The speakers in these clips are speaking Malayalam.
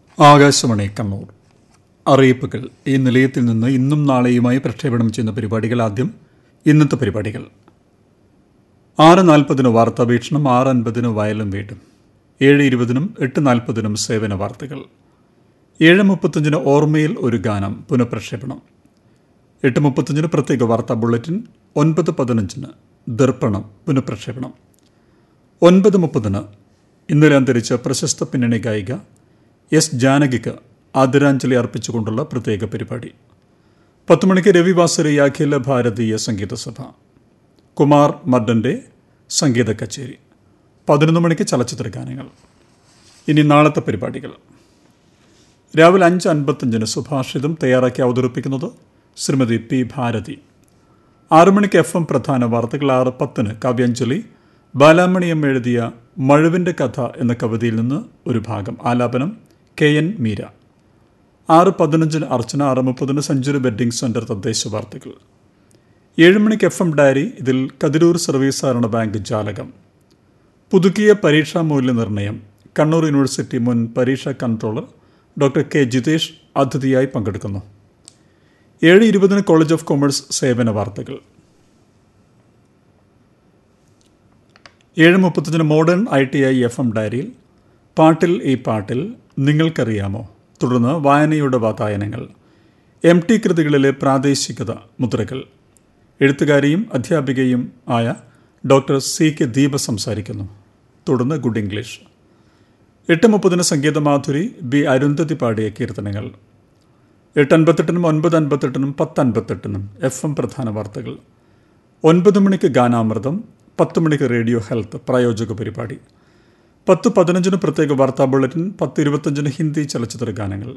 ആകാശവാണി കണ്ണൂർ അറിയിപ്പുകൾ ഈ നിലയത്തിൽ നിന്ന് ഇന്നും നാളെയുമായി പ്രക്ഷേപണം ചെയ്യുന്ന പരിപാടികൾ ആദ്യം ഇന്നത്തെ പരിപാടികൾ ആറ് നാൽപ്പതിന് വാർത്താവീക്ഷണം ആറ് അൻപതിന് വയലും വീടും ഏഴ് ഇരുപതിനും എട്ട് നാൽപ്പതിനും സേവന വാർത്തകൾ ഏഴ് മുപ്പത്തഞ്ചിന് ഓർമ്മയിൽ ഒരു ഗാനം പുനഃപ്രക്ഷേപണം എട്ട് മുപ്പത്തഞ്ചിന് പ്രത്യേക വാർത്താ ബുള്ളറ്റിൻ ഒൻപത് പതിനഞ്ചിന് ദർപ്പണം പുനഃപ്രക്ഷേപണം ഒൻപത് മുപ്പതിന് ഇന്നലെ അന്തരിച്ച പ്രശസ്ത പിന്നണി ഗായിക എസ് ജാനകിക്ക് ആദരാഞ്ജലി അർപ്പിച്ചുകൊണ്ടുള്ള പ്രത്യേക പരിപാടി പത്ത് മണിക്ക് രവിവാസരി അഖില ഭാരതീയ സംഗീത സഭ കുമാർ മർഡന്റെ സംഗീത കച്ചേരി പതിനൊന്ന് മണിക്ക് ചലച്ചിത്ര ഗാനങ്ങൾ ഇനി നാളത്തെ പരിപാടികൾ രാവിലെ അഞ്ച് അൻപത്തഞ്ചിന് സുഭാഷിതം തയ്യാറാക്കി അവതരിപ്പിക്കുന്നത് ശ്രീമതി പി ഭാരതി ആറു മണിക്ക് എഫ് എം പ്രധാന വാർത്തകൾ ആറ് പത്തിന് കാവ്യാഞ്ജലി ബാലാമണിയം എഴുതിയ മഴുവിൻ്റെ കഥ എന്ന കവിതയിൽ നിന്ന് ഒരു ഭാഗം ആലാപനം കെ എൻ മീര ആറ് പതിനഞ്ചിന് അർച്ചന ആറ് മുപ്പതിന് സെഞ്ചുറി വെഡ്ഡിംഗ് സെൻറ്റർ തദ്ദേശ വാർത്തകൾ ഏഴ് മണിക്ക് എഫ് എം ഡയറി ഇതിൽ കതിരൂർ സർവീസ് സഹകരണ ബാങ്ക് ജാലകം പുതുക്കിയ പരീക്ഷാ മൂല്യനിർണ്ണയം കണ്ണൂർ യൂണിവേഴ്സിറ്റി മുൻ പരീക്ഷാ കൺട്രോളർ ഡോക്ടർ കെ ജിതേഷ് അതിഥിയായി പങ്കെടുക്കുന്നു ഏഴ് ഇരുപതിന് കോളേജ് ഓഫ് കൊമേഴ്സ് സേവന വാർത്തകൾ ഏഴ് മുപ്പത്തഞ്ചിന് modern I T I F M ഡയറിയിൽ പാട്ടിൽ ഈ പാട്ടിൽ നിങ്ങൾക്കറിയാമോ തുടർന്ന് വായനയുടെ വാതായനങ്ങൾ എം ടി കൃതികളിലെ പ്രാദേശികത മുദ്രകൾ എഴുത്തുകാരിയും അധ്യാപികയും ആയ ഡോക്ടർ സി കെ ദീപ സംസാരിക്കുന്നു തുടർന്ന് ഗുഡ് ഇംഗ്ലീഷ് എട്ട് മുപ്പതിന് സംഗീതമാധുരി ബി അരുന്ധതി പാടിയ കീർത്തനങ്ങൾ എട്ട് അൻപത്തെട്ടിനും ഒൻപത് അൻപത്തെട്ടിനും പത്ത് അൻപത്തെട്ടിനും എഫ് എം പ്രധാന വാർത്തകൾ ഒൻപത് മണിക്ക് ഗാനാമൃതം പത്ത് മണിക്ക് റേഡിയോ ഹെൽത്ത് പ്രായോജക പരിപാടി പത്ത് പതിനഞ്ചിന് പ്രത്യേക വാർത്താ ബുള്ളറ്റിൻ പത്ത് ഇരുപത്തഞ്ചിന് ഹിന്ദി ചലച്ചിത്ര ഗാനങ്ങൾ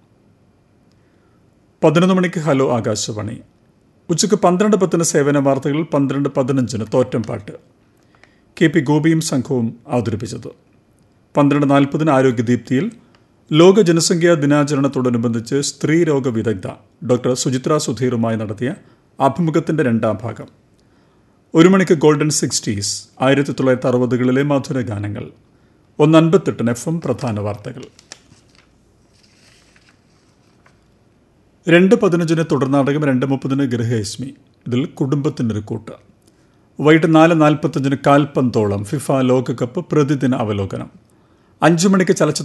പതിനൊന്ന് മണിക്ക് ഹലോ ആകാശവാണി ഉച്ചയ്ക്ക് പന്ത്രണ്ട് പത്തിന് സേവന വാർത്തകൾ പന്ത്രണ്ട് പതിനഞ്ചിന് തോറ്റം പാട്ട് കെ പി ഗോപിയും സംഘവും അവതരിപ്പിച്ചത് പന്ത്രണ്ട് നാൽപ്പതിന് ആരോഗ്യദീപ്തിയിൽ ലോക ജനസംഖ്യാ ദിനാചരണത്തോടനുബന്ധിച്ച് സ്ത്രീ രോഗ വിദഗ്ധ ഡോക്ടർ സുചിത്ര സുധീറുമായി നടത്തിയ അഭിമുഖത്തിന്റെ രണ്ടാം ഭാഗം ഒരു മണിക്ക് ഗോൾഡൻ സിക്സ്റ്റീസ് ആയിരത്തി തൊള്ളായിരത്തി അറുപതുകളിലെ മധുര ഗാനങ്ങൾ ഒന്ന് അൻപത്തെട്ടിന് എഫ് എം പ്രധാന വാർത്തകൾ രണ്ട് പതിനഞ്ചിന് തുടർനാടകം രണ്ട് മുപ്പതിന് ഗൃഹയസ്മി ഇതിൽ കുടുംബത്തിനൊരു കൂട്ട് വൈകിട്ട് നാല് നാൽപ്പത്തഞ്ചിന് കാൽപന്തോളം ഫിഫ ലോകകപ്പ് പ്രതിദിന അവലോകനം അഞ്ചു മണിക്ക് ചലച്ചിത്ര